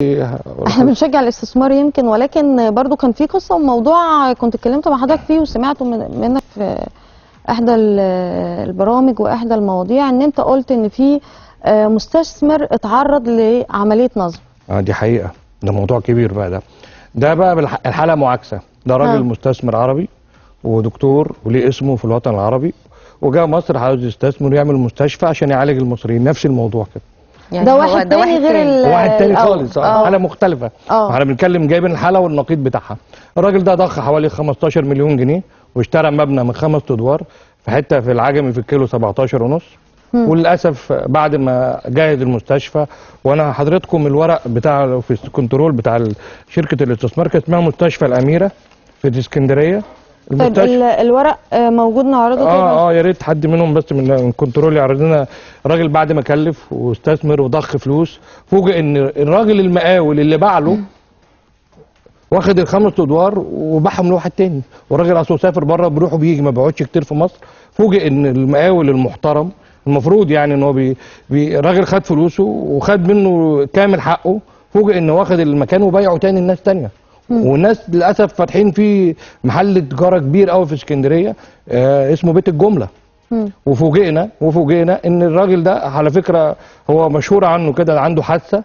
احنا بنشجع الاستثمار يمكن ولكن برضو كان في قصه وموضوع كنت اتكلمت مع حضرتك فيه وسمعته من منك في احدى ال- البرامج واحدى المواضيع ان انت قلت ان في آه، مستثمر اتعرض لعمليه نصب اه دي حقيقة ده موضوع كبير بقى ده ده بقى بالح- الحالة معاكسة ده راجل ها. مستثمر عربي ودكتور وليه اسمه في الوطن العربي وجاء مصر عاوز يستثمر ويعمل مستشفى عشان يعالج المصريين نفس الموضوع كده يعني ده هو واحد تاني غير ال- واحد تاني الأول. خالص آه. اه حالة مختلفة آه. احنا بنتكلم جايبين الحالة والنقيض بتاعها الراجل ده ضخ حوالي 15 مليون جنيه واشترى مبنى من خمس ادوار في حتة في العجمي في الكيلو 17 ونص وللاسف بعد ما جهز المستشفى وانا حضرتكم الورق بتاع في الكنترول بتاع ال- شركه الاستثمار كانت اسمها مستشفى الاميره في اسكندريه طيب ال- الورق آه، موجود نعرضه كده اه اه يا ريت حد منهم بس من الكنترول يعرض لنا راجل بعد ما كلف واستثمر وضخ فلوس فوجئ ان الراجل المقاول اللي باع له واخد الخمس ادوار وباعهم لواحد تاني والراجل اصله سافر بره بيروح وبيجي ما بيقعدش كتير في مصر فوجئ ان المقاول المحترم المفروض يعني ان هو بي بي الراجل خد فلوسه وخد منه كامل حقه فوجئ انه واخد المكان وبايعه تاني لناس تانيه والناس للاسف فاتحين فيه محل تجاره كبير قوي في اسكندريه آه اسمه بيت الجمله وفوجئنا وفوجئنا ان الراجل ده على فكره هو مشهور عنه كده عنده حادثه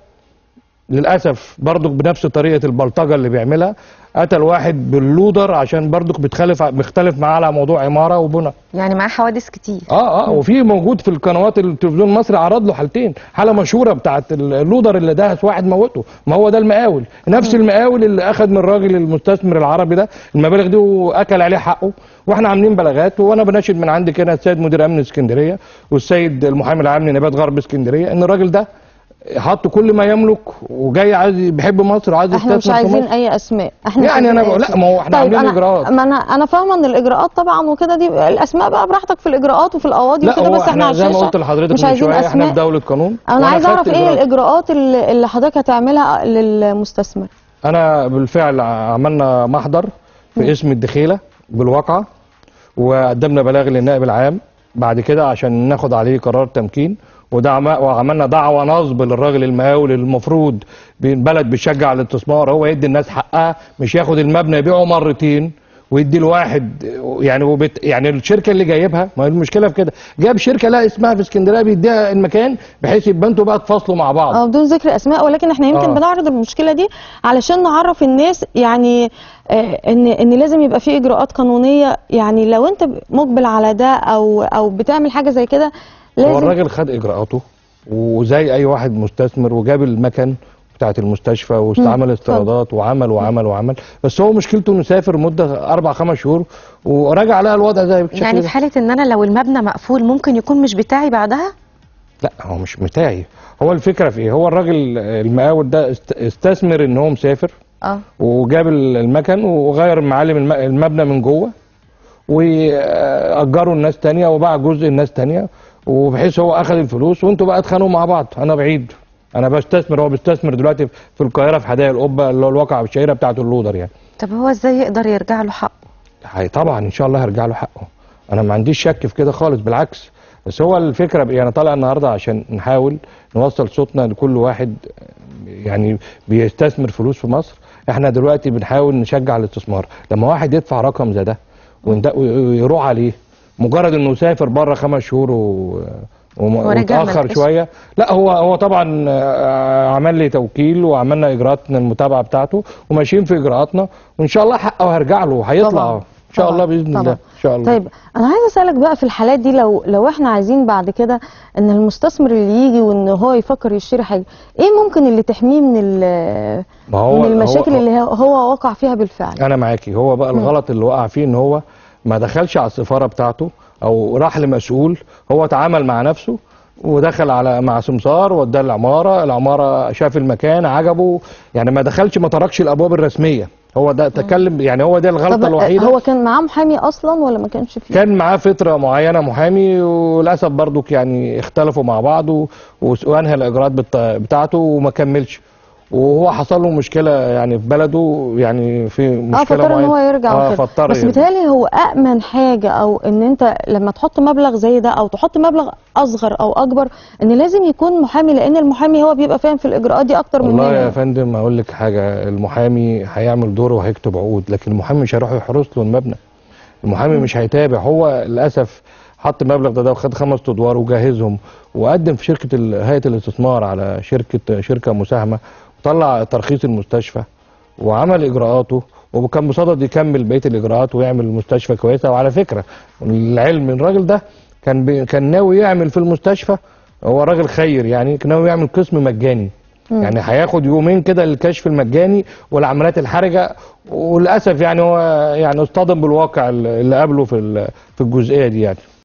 للاسف برضك بنفس طريقه البلطجه اللي بيعملها قتل واحد باللودر عشان برضك بتخالف بيختلف معاه على موضوع عماره وبنى يعني معاه حوادث كتير اه اه وفي موجود في القنوات التلفزيون المصري عرض له حالتين حاله مشهوره بتاعت اللودر اللي دهس واحد موته ما هو ده المقاول نفس المقاول اللي اخذ من الراجل المستثمر العربي ده المبالغ دي واكل عليه حقه واحنا عاملين بلاغات وانا بناشد من عندي كده السيد مدير امن اسكندريه والسيد المحامي العام لنبات غرب اسكندريه ان الراجل ده حط كل ما يملك وجاي عايز بيحب مصر وعايز احنا مش يستثمر في عايزين مصر اي اسماء احنا مش يعني عايزين أنا أي لا، أسماء. ما هو إحنا عاملين أنا إجراءات. ما انا انا فاهمه ان الاجراءات طبعا وكده دي الاسماء بقى براحتك في الاجراءات وفي القواضي لا وكده هو بس احنا احنا زي ما عشان قلت لحضرتك مش من عايزين شويه احنا اسماء في دوله قانون انا وأنا عايزه خدت اعرف ايه إجراءات. الاجراءات اللي اللي حضرتك هتعملها للمستثمر انا بالفعل عملنا محضر في اسم الدخيله بالواقعه وقدمنا بلاغ للنائب العام بعد كده عشان ناخد عليه قرار تمكين وده عم- وعملنا دعوه نصب للراجل المقاول المفروض البلد بيشجع الاستثمار هو يدي الناس حقها مش ياخد المبنى يبيعه مرتين ويدي الواحد يعني وبت يعني الشركه اللي جايبها ما هي المشكله في كده جاب شركه لا اسمها في اسكندريه بيديها المكان بحيث يبقى انتوا بقى تفاصلوا مع بعض اه بدون ذكر اسماء ولكن احنا يمكن آه. بنعرض المشكله دي علشان نعرف الناس يعني آه، ان ان لازم يبقى في اجراءات قانونيه يعني لو انت مقبل على ده او او بتعمل حاجه زي كده هو لازم الراجل خد اجراءاته وزي اي واحد مستثمر وجاب المكن بتاعت المستشفى واستعمل استيرادات وعمل وعمل وعمل بس هو مشكلته انه سافر مده اربع خمس شهور ورجع لقى الوضع زي بالشكل يعني ده. في حاله ان انا لو المبنى مقفول ممكن يكون مش بتاعي بعدها لا هو مش بتاعي هو الفكره في ايه هو الراجل المقاول ده است- استثمر ان هو مسافر اه وجاب المكن وغير معالم الم- المبنى من جوه واجروا الناس تانية وباع جزء الناس تانية وبحيث هو اخذ الفلوس وانتوا بقى اتخانقوا مع بعض انا بعيد انا بستثمر هو بيستثمر دلوقتي في القاهره في حدائق القبه اللي هو الواقعه الشهيره بتاعت اللودر يعني طب هو ازاي يقدر يرجع له حقه هي طبعا ان شاء الله هيرجع له حقه انا ما عنديش شك في كده خالص بالعكس بس هو الفكره بإيه؟ انا طالع النهارده عشان نحاول نوصل صوتنا لكل واحد يعني بيستثمر فلوس في مصر احنا دلوقتي بنحاول نشجع الاستثمار لما واحد يدفع رقم زي ده ويند- ويروح عليه مجرد انه سافر بره خمس شهور و وم- ورجع ومتاخر ملقاش. شويه لا هو هو طبعا آه، عمل لي توكيل وعملنا اجراءاتنا المتابعه بتاعته وماشيين في اجراءاتنا وان شاء الله حقه هيرجع له هيطلع طبعاً. ان شاء طبعاً. الله باذن طبعاً. الله ان شاء الله طيب انا عايزه اسالك بقى في الحالات دي لو لو احنا عايزين بعد كده ان المستثمر اللي يجي وان هو يفكر يشتري حاجه ايه ممكن اللي تحميه من ال- ما هو من المشاكل هو اللي هو- هو وقع فيها بالفعل انا معاكي هو بقى الغلط اللي وقع فيه ان هو ما دخلش على السفاره بتاعته او راح لمسؤول هو اتعامل مع نفسه ودخل على مع سمسار وداه العماره العماره شاف المكان عجبه يعني ما دخلش ما تركش الابواب الرسميه هو ده تكلم يعني هو ده الغلطه طب الوحيده هو كان معاه محامي اصلا ولا ما كانش فيه كان معاه فتره معينه محامي وللاسف برضك يعني اختلفوا مع بعض و- وانهى الاجراءات بتا- بتاعته وما كملش وهو حصل له مشكله يعني في بلده يعني في اه مشكله فاضطر ان معينة. هو يرجع اه وكده فاضطر بس يرجع. بيتهيألي هو أأمن حاجة أو إن أنت لما تحط مبلغ زي ده أو تحط مبلغ أصغر أو أكبر إن لازم يكون محامي لأن المحامي هو بيبقى فاهم في الإجراءات دي أكتر والله مننا يا فندم اقول لك حاجه المحامي هيعمل دوره وهيكتب عقود لكن المحامي مش هيروح يحرس له المبنى المحامي مش هيتابع هو للاسف حط المبلغ ده, ده وخد خمس ادوار وجهزهم وقدم في شركه ال- هيئه الاستثمار على شركه شركه مساهمه وطلع ترخيص المستشفى وعمل اجراءاته وكان مصدد يكمل بقيه الاجراءات ويعمل مستشفى كويسه وعلى فكره العلم الراجل ده كان بي كان ناوي يعمل في المستشفى هو راجل خير يعني كان ناوي يعمل قسم مجاني يعني هياخد يومين كده للكشف المجاني والعمليات الحرجه وللاسف يعني هو يعني اصطدم بالواقع اللي قابله في ال- في الجزئيه دي يعني